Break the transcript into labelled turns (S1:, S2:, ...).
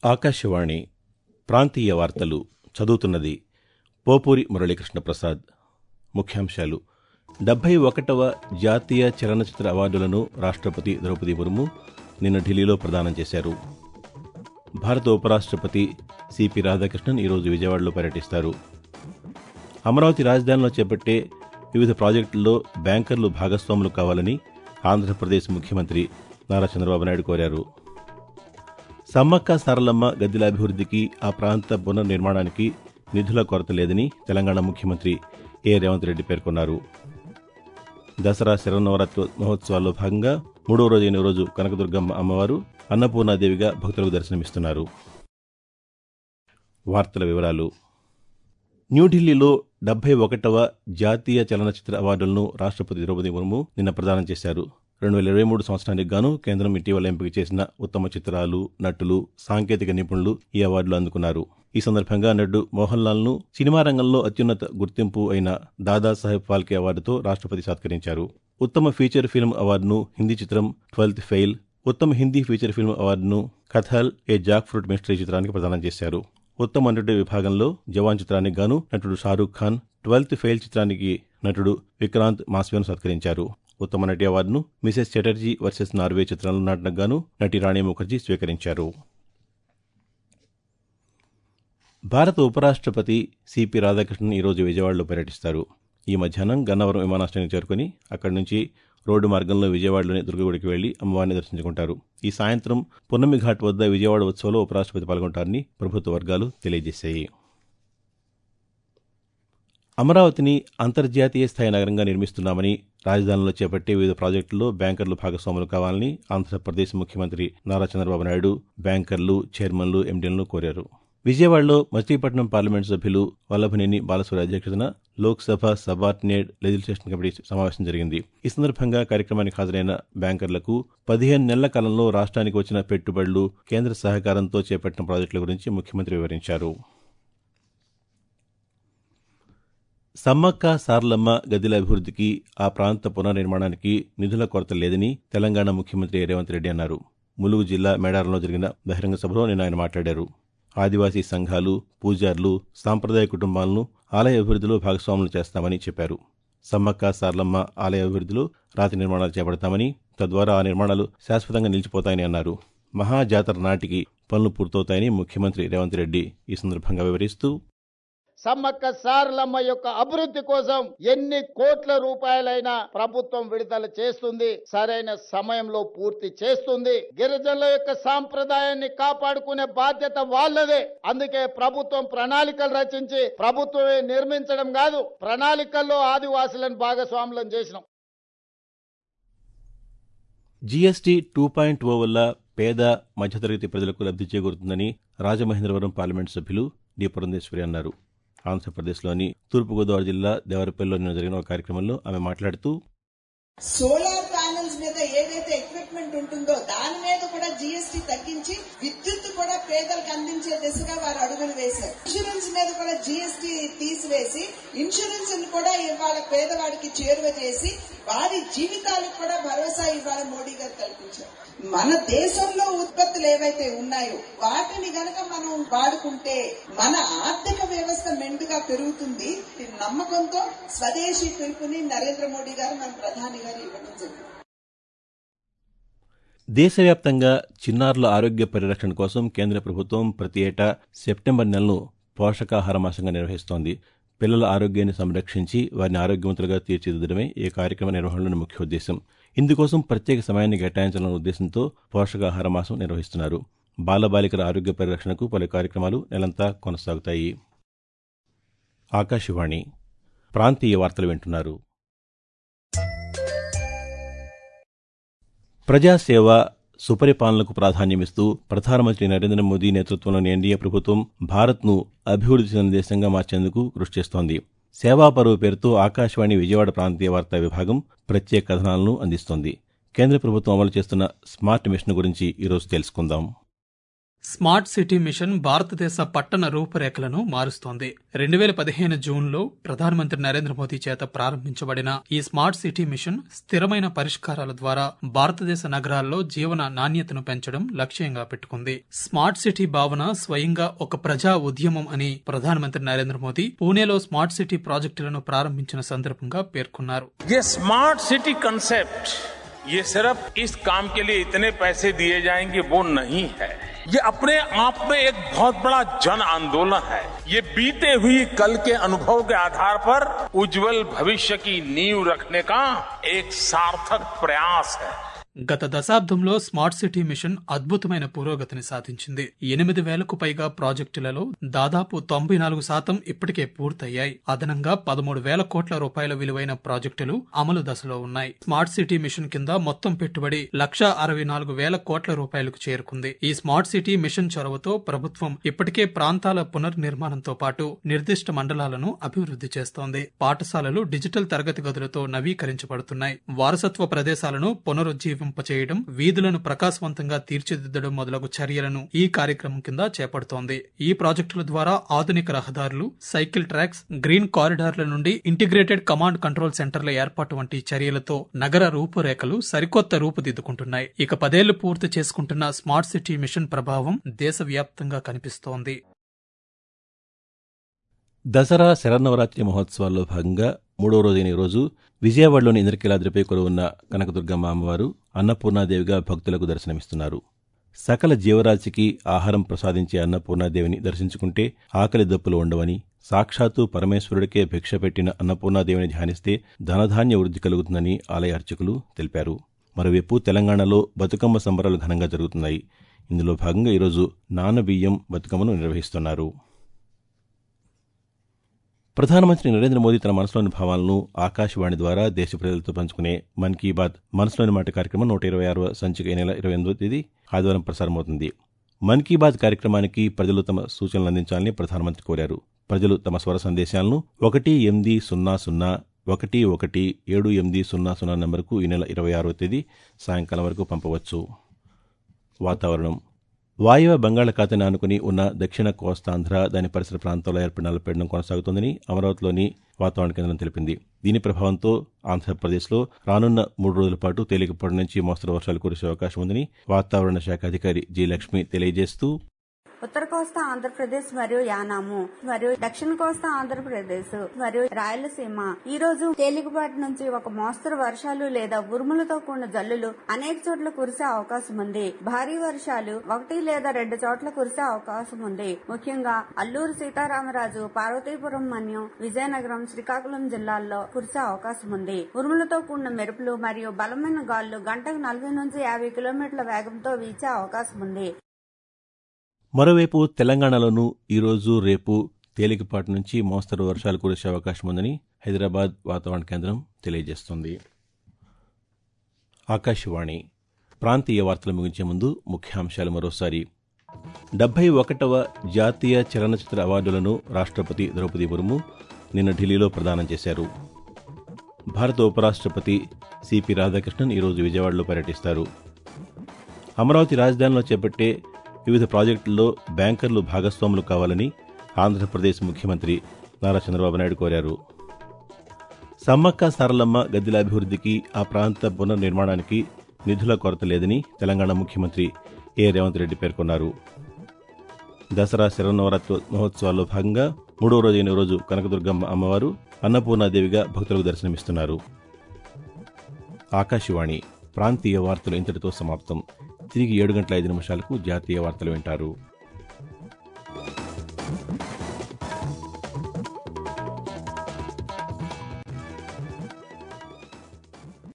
S1: ఆకాశవాణి ప్రాంతీయ వార్తలు చదువుతున్నది పోపూరి మురళీకృష్ణ ప్రసాద్ ముఖ్యాంశాలు డెబ్బై ఒకటవ జాతీయ చలనచిత్ర అవార్డులను రాష్ట్రపతి ద్రౌపది ముర్ము నిన్న ఢిల్లీలో ప్రదానం చేశారు భారత ఉపరాష్ట్రపతి సిపి రాధాకృష్ణన్ ఈరోజు విజయవాడలో పర్యటిస్తారు అమరావతి రాజధానిలో చేపట్టే వివిధ ప్రాజెక్టుల్లో బ్యాంకర్లు భాగస్వాములు కావాలని ఆంధ్రప్రదేశ్ ముఖ్యమంత్రి నారా చంద్రబాబు నాయుడు కోరారు సమ్మక్క సారలమ్మ గద్దెల అభివృద్ధికి ఆ ప్రాంత పునర్నిర్మాణానికి నిధుల కొరత లేదని తెలంగాణ ముఖ్యమంత్రి ఏ రేవంత్ రెడ్డి పేర్కొన్నారు దసరా శరన్నవరాత్రి మహోత్సవాల్లో భాగంగా మూడో రోజైన రోజు కనకదుర్గమ్మ అమ్మవారు అన్నపూర్ణాదేవిగా భక్తులకు దర్శనమిస్తున్నారు వార్తల వివరాలు న్యూఢిల్లీలో డెబ్బై ఒకటవ జాతీయ చలనచిత్ర అవార్డులను రాష్ట్రపతి ద్రౌపది ముర్ము నిన్న ప్రదానం చేశారు రెండు వేల ఇరవై మూడు సంవత్సరానికి గాను కేంద్రం ఇటీవల ఎంపిక చేసిన ఉత్తమ చిత్రాలు నటులు సాంకేతిక నిపుణులు ఈ అవార్డులు అందుకున్నారు ఈ సందర్భంగా నటుడు మోహన్ లాల్ ను సినిమా రంగంలో అత్యున్నత గుర్తింపు అయిన దాదాసాహెబ్ ఫాల్కే అవార్డుతో రాష్ట్రపతి సత్కరించారు ఉత్తమ ఫీచర్ ఫిల్మ్ అవార్డును హిందీ చిత్రం ట్వెల్త్ ఫెయిల్ ఉత్తమ హిందీ ఫీచర్ ఫిల్మ్ అవార్డును Kathal a jackfruit mystery చిత్రానికి ప్రదానం చేశారు ఉత్తమ నటుడి విభాగంలో జవాన్ చిత్రానికి గాను నటుడు షారూఖ్ ఖాన్ ట్వెల్త్ ఫెయిల్ చిత్రానికి నటుడు విక్రాంత్ మాస్వేను సత్కరించారు ఉత్తమ నటి అవార్డును మిసెస్ చటర్జీ వర్సెస్ నార్వే చిత్రంలో నాటనకు గాను నటి రాణి ముఖర్జీ స్వీకరించారు భారత ఉపరాష్ట్రపతి సిపి రాధాకృష్ణన్ ఈరోజు విజయవాడలో పర్యటిస్తారు ఈ మధ్యాహ్నం గన్నవరం విమానాశ్రయానికి చేరుకుని అక్కడి నుంచి రోడ్డు మార్గంలో విజయవాడలోని దుర్గగుడికి వెళ్లి అమ్మవారిని దర్శించుకుంటారు ఈ సాయంత్రం పున్నమి ఘాట్ వద్ద విజయవాడ ఉత్సవంలో ఉపరాష్ట్రపతి పాల్గొంటారని ప్రభుత్వ వర్గాలు తెలియజేశాయి అమరావతిని అంతర్జాతీయ స్థాయి నగరంగా నిర్మిస్తున్నామని రాజధానిలో చేపట్టే వివిధ ప్రాజెక్టుల్లో బ్యాంకర్లు భాగస్వాములు కావాలని ఆంధ్రప్రదేశ్ ముఖ్యమంత్రి నారా చంద్రబాబు నాయుడు బ్యాంకర్లు చైర్మన్లు ఎండీలను కోరారు విజయవాడలో మచిలీపట్నం పార్లమెంటు సభ్యులు వల్లభనేని బాలసూరి అధ్యక్షతన లోక్సభ సబార్డినేట్ లెజిస్లేషన్ కమిటీ సమావేశం జరిగింది ఈ సందర్భంగా కార్యక్రమానికి హాజరైన బ్యాంకర్లకు పదిహేను నెలల కాలంలో రాష్ట్రానికి వచ్చిన పెట్టుబడులు కేంద్ర సహకారంతో చేపట్టిన ప్రాజెక్టుల గురించి ముఖ్యమంత్రి వివరించారు సమ్మక్క సార్లమ్మ గదిల అభివృద్ధికి ఆ ప్రాంత పునర్నిర్మాణానికి నిధుల కొరత లేదని తెలంగాణ ముఖ్యమంత్రి రేవంత్ రెడ్డి అన్నారు ములుగు జిల్లా మేడారంలో జరిగిన బహిరంగ సభలో నిన్న ఆయన మాట్లాడారు ఆదివాసీ సంఘాలు పూజారులు సాంప్రదాయ కుటుంబాలను ఆలయ అభివృద్ధిలో భాగస్వాములు చేస్తామని చెప్పారు సమ్మక్క సార్లమ్మ ఆలయ అభివృద్ధిలో రాతి నిర్మాణాలు చేపడతామని తద్వారా ఆ నిర్మాణాలు శాశ్వతంగా నిలిచిపోతాయని అన్నారు మహాజాతర నాటికి పనులు పూర్తవుతాయని ముఖ్యమంత్రి రేవంత్ రెడ్డి ఈ సందర్భంగా వివరిస్తూ
S2: సమ్మక్క సారలమ్మ యొక్క అభివృద్ధి కోసం ఎన్ని కోట్ల రూపాయలైనా ప్రభుత్వం విడుదల చేస్తుంది సరైన సమయంలో పూర్తి చేస్తుంది గిరిజనుల యొక్క సాంప్రదాయాన్ని కాపాడుకునే బాధ్యత వాళ్ళదే అందుకే ప్రభుత్వం ప్రణాళికలు రచించి ప్రభుత్వమే నిర్మించడం కాదు ప్రణాళికల్లో ఆదివాసులను భాగస్వాములను చేసినాం
S1: జీఎస్టీ టూ పాయింట్ ఓ వల్ల పేద మధ్యతరగతి ప్రజలకు లబ్ధి చేకూరుతుందని రాజమహేంద్రవరం పార్లమెంటు సభ్యులు డి పురంధేశ్వరి అన్నారు ఆంధ్రప్రదేశ్లోని తూర్పుగోదావరి జిల్లా దేవరపల్లిలో నిన్న జరిగిన ఒక కార్యక్రమంలో ఆమె మాట్లాడుతూ
S3: సోలార్ ప్యానెల్స్ మీద ఏదైతే ఎక్విప్మెంట్ ఉంటుందో దాని మీద కూడా జీఎస్టీ తగ్గించి విద్యుత్ కూడా పేదలకు అందించే దిశగా వారు అడుగులు వేశారు ఇన్సూరెన్స్ మీద కూడా జీఎస్టీ తీసివేసి ఇన్సూరెన్స్ కూడా ఇవాళ పేదవాడికి చేరువ చేసి వారి జీవితాలకు కూడా భరోసా ఇవాళ మోడీ గారు కల్పించారు మన దేశంలో ఉత్పత్తులు ఏవైతే ఉన్నాయో వాటిని గనక మనం వాడుకుంటే మన ఆర్థిక వ్యవస్థ మెండుగా పెరుగుతుంది ఈ నమ్మకంతో స్వదేశీ పిలుపుని నరేంద్ర మోడీ గారు మన ప్రధాని గారు ఇవ్వడం జరిగింది
S1: దేశవ్యాప్తంగా చిన్నారుల ఆరోగ్య పరిరక్షణ కోసం కేంద్ర ప్రభుత్వం ప్రతి ఏటా సెప్టెంబర్ నెలను పోషకాహార మాసంగా నిర్వహిస్తోంది పిల్లల ఆరోగ్యాన్ని సంరక్షించి వారిని ఆరోగ్యవంతులుగా తీర్చిదిద్దడమే ఈ కార్యక్రమ నిర్వహణలోని ముఖ్య ఉద్దేశం ఇందుకోసం ప్రత్యేక సమయాన్ని కేటాయించాలన్న ఉద్దేశంతో పోషకాహార మాసం నిర్వహిస్తున్నారు బాలబాలికల ఆరోగ్య పరిరక్షణకు పలు కార్యక్రమాలు నెలంతా కొనసాగుతాయి ఆకాశవాణి ప్రాంతీయ వార్తలు వింటున్నారు ప్రజాసేవ సుపరిపాలనకు ప్రాధాన్యమిస్తూ ప్రధానమంత్రి నరేంద్ర మోదీ నేతృత్వంలోని ఎన్డీఏ ప్రభుత్వం భారత్ను అభివృద్ధి చెందిన దేశంగా మార్చేందుకు కృషి చేస్తోంది సేవాపరువు పేరుతో ఆకాశవాణి విజయవాడ ప్రాంతీయ వార్తా విభాగం ప్రత్యేక కథనాలను అందిస్తోంది కేంద్ర ప్రభుత్వం అమలు చేస్తున్న స్మార్ట్ మిషన్ గురించి ఈరోజు తెలుసుకుందాం
S4: స్మార్ట్ సిటీ మిషన్ భారతదేశ పట్టణ రూపురేఖలను మారుస్తోంది రెండు వేల పదిహేను జూన్లో ప్రధానమంత్రి నరేంద్ర మోదీ చేత ప్రారంభించబడిన ఈ స్మార్ట్ సిటీ మిషన్ స్థిరమైన పరిష్కారాల ద్వారా భారతదేశ నగరాల్లో జీవన నాణ్యతను పెంచడం లక్ష్యంగా పెట్టుకుంది స్మార్ట్ సిటీ భావన స్వయంగా ఒక ప్రజా ఉద్యమం అని ప్రధానమంత్రి నరేంద్ర మోదీ పూణేలో స్మార్ట్ సిటీ ప్రాజెక్టులను ప్రారంభించిన సందర్భంగా పేర్కొన్నారు
S5: ये स्मार्ट सिटी कंसेप्ट ये सिर्फ इस काम के लिए इतने पैसे दिए जाएंगे वो नहीं है ये अपने आप में एक बहुत बड़ा जन आंदोलन है ये बीते हुई कल के अनुभव के आधार पर उज्जवल भविष्य की नींव रखने का एक सार्थक प्रयास है
S4: గత దశాబ్దంలో స్మార్ట్ సిటీ మిషన్ అద్భుతమైన పురోగతిని సాధించింది ఎనిమిది వేలకు పైగా ప్రాజెక్టులలో దాదాపు తొంభై నాలుగు శాతం ఇప్పటికే పూర్తయ్యాయి అదనంగా పదమూడు వేల కోట్ల రూపాయల విలువైన ప్రాజెక్టులు అమలు దశలో ఉన్నాయి స్మార్ట్ సిటీ మిషన్ కింద మొత్తం పెట్టుబడి లక్ష అరవై నాలుగు వేల కోట్ల రూపాయలకు చేరుకుంది ఈ స్మార్ట్ సిటీ మిషన్ చొరవతో ప్రభుత్వం ఇప్పటికే ప్రాంతాల పునర్నిర్మాణంతో పాటు నిర్దిష్ట మండలాలను అభివృద్ధి చేస్తోంది పాఠశాలలు డిజిటల్ తరగతి గదులతో నవీకరించబడుతున్నాయి వారసత్వ ప్రదేశాలను పునరుజ్జీవింపచేయడం వీధులను ప్రకాశవంతంగా తీర్చిదిద్దడం మొదలగు చర్యలను ఈ కార్యక్రమం కింద చేపడుతోంది ఈ ప్రాజెక్టుల ద్వారా ఆధునిక రహదారులు సైకిల్ ట్రాక్స్ గ్రీన్ కారిడార్ల నుండి ఇంటిగ్రేటెడ్ కమాండ్ కంట్రోల్ సెంటర్ల ఏర్పాటు వంటి చర్యలతో నగర రూపురేఖలు సరికొత్త రూపుదిద్దుకుంటున్నాయి ఇక పదేళ్లు పూర్తి చేసుకుంటున్న స్మార్ట్ సిటీ మిషన్ ప్రభావం దేశవ్యాప్తంగా కనిపిస్తోంది
S1: దసరా శరన్నవరాత్రి మహోత్సవాల్లో భాగంగా మూడో రోజైన ఈ రోజు విజయవాడలోని ఇంద్రకీలాద్రిపై కొలువున్న కనకదుర్గమ్మ అమ్మవారు అన్నపూర్ణాదేవిగా భక్తులకు దర్శనమిస్తున్నారు సకల జీవరాశికి ఆహారం ప్రసాదించే అన్నపూర్ణాదేవిని దర్శించుకుంటే ఆకలి దప్పులు ఉండవని సాక్షాత్తు పరమేశ్వరుడికే భిక్ష పెట్టిన అన్నపూర్ణాదేవిని ధ్యానిస్తే ధనధాన్య వృద్ధి కలుగుతుందని ఆలయ అర్చకులు తెలిపారు మరోవైపు తెలంగాణలో బతుకమ్మ సంబరాలు ఘనంగా జరుగుతున్నాయి ఇందులో భాగంగా ఈరోజు నానబియ్యం బతుకమ్మను నిర్వహిస్తున్నారు ప్రధానమంత్రి నరేంద్ర మోదీ తన మనసులోని భావాలను ఆకాశవాణి ద్వారా దేశ ప్రజలతో పంచుకునే మన్ కీ బాత్ మనసులోని మాట కార్యక్రమం నూట ఇరవై ఆరవ సంచిక ఈ నెల ఇరవై ఎనిమిదో తేదీ ఆదివారం ప్రసారమవుతుంది మన్ కీ బాత్ కార్యక్రమానికి ప్రజలు తమ సూచనలు అందించాలని ప్రధానమంత్రి కోరారు ప్రజలు తమ స్వర సందేశాలను ఒకటి ఎనిమిది సున్నా సున్నా ఒకటి ఒకటి ఏడు ఎనిమిది సున్నా సున్నా నంబర్కు ఈ నెల ఇరవై ఆరవ తేదీ సాయంకాలం వరకు పంపవచ్చు వాతావరణం వాయువ్య బంగాళాఖాతాన్ని ఆనుకుని ఉన్న దక్షిణ కోస్తాంధ్ర దాని పరిసర ప్రాంతాల్లో ఏర్పడిన అల్పపీడనం కొనసాగుతోందని అమరావతిలోని వాతావరణ కేంద్రం తెలిపింది దీని ప్రభావంతో ఆంధ్రప్రదేశ్లో రానున్న మూడు రోజుల పాటు తేలికపాటి నుంచి మోస్తరు వర్షాలు కురిసే అవకాశం ఉందని వాతావరణ శాఖ అధికారి జి లక్ష్మి తెలియజేస్తూ
S6: ఉత్తర కోస్తా ఆంధ్రప్రదేశ్ మరియు యానాము మరియు దక్షిణ కోస్తా ఆంధ్రప్రదేశ్ మరియు రాయలసీమ ఈ రోజు తేలికపాటి నుంచి ఒక మోస్తరు వర్షాలు లేదా ఉరుములతో కూడిన జల్లులు అనేక చోట్ల కురిసే అవకాశం ఉంది భారీ వర్షాలు ఒకటి లేదా రెండు చోట్ల కురిసే అవకాశం ఉంది ముఖ్యంగా అల్లూరు సీతారామరాజు పార్వతీపురం మన్యం విజయనగరం శ్రీకాకుళం జిల్లాల్లో కురిసే అవకాశం ఉంది ఉరుములతో కూడిన మెరుపులు మరియు బలమైన గాలులు గంటకు నలభై నుంచి యాభై కిలోమీటర్ల వేగంతో వీచే అవకాశం ఉంది
S1: మరోవైపు తెలంగాణలోనూ ఈరోజు రేపు తేలికపాటి నుంచి మోస్తరు వర్షాలు కురిసే అవకాశం ఉందని హైదరాబాద్ వాతావరణ కేంద్రం తెలియజేస్తోంది ఆకాశవాణి ప్రాంతీయ వార్తలు ముగించే ముందు ముఖ్యాంశాలు మరోసారి డెబ్బై ఒకటవ జాతీయ చలనచిత్ర అవార్డులను రాష్ట్రపతి ద్రౌపది ముర్ము నిన్న ఢిల్లీలో ప్రదానం చేశారు భారత ఉపరాష్ట్రపతి సిపి రాధాకృష్ణన్ ఈరోజు విజయవాడలో పర్యటిస్తారు అమరావతి రాజధానిలో చేపట్టే వివిధ ప్రాజెక్టుల్లో బ్యాంకర్లు భాగస్వాములు కావాలని ఆంధ్రప్రదేశ్ ముఖ్యమంత్రి నారా చంద్రబాబు నాయుడు కోరారు సమ్మక్క సారలమ్మ గద్దెల అభివృద్ధికి ఆ ప్రాంత పునర్నిర్మాణానికి నిధుల కొరత లేదని తెలంగాణ ముఖ్యమంత్రి ఏ రేవంత్ రెడ్డి పేర్కొన్నారు దసరా శరన్నవరాత్రి మహోత్సవాల్లో భాగంగా మూడో రోజైన రోజు కనకదుర్గమ్మ అమ్మవారు అన్నపూర్ణాదేవిగా భక్తులకు దర్శనమిస్తున్నారు ఆకాశవాణి ప్రాంతీయ వార్తలు ఇంతటితో సమాప్తం తిరిగి ఏడు గంటల ఐదు నిమిషాలకు జాతీయ వార్తలు వింటారు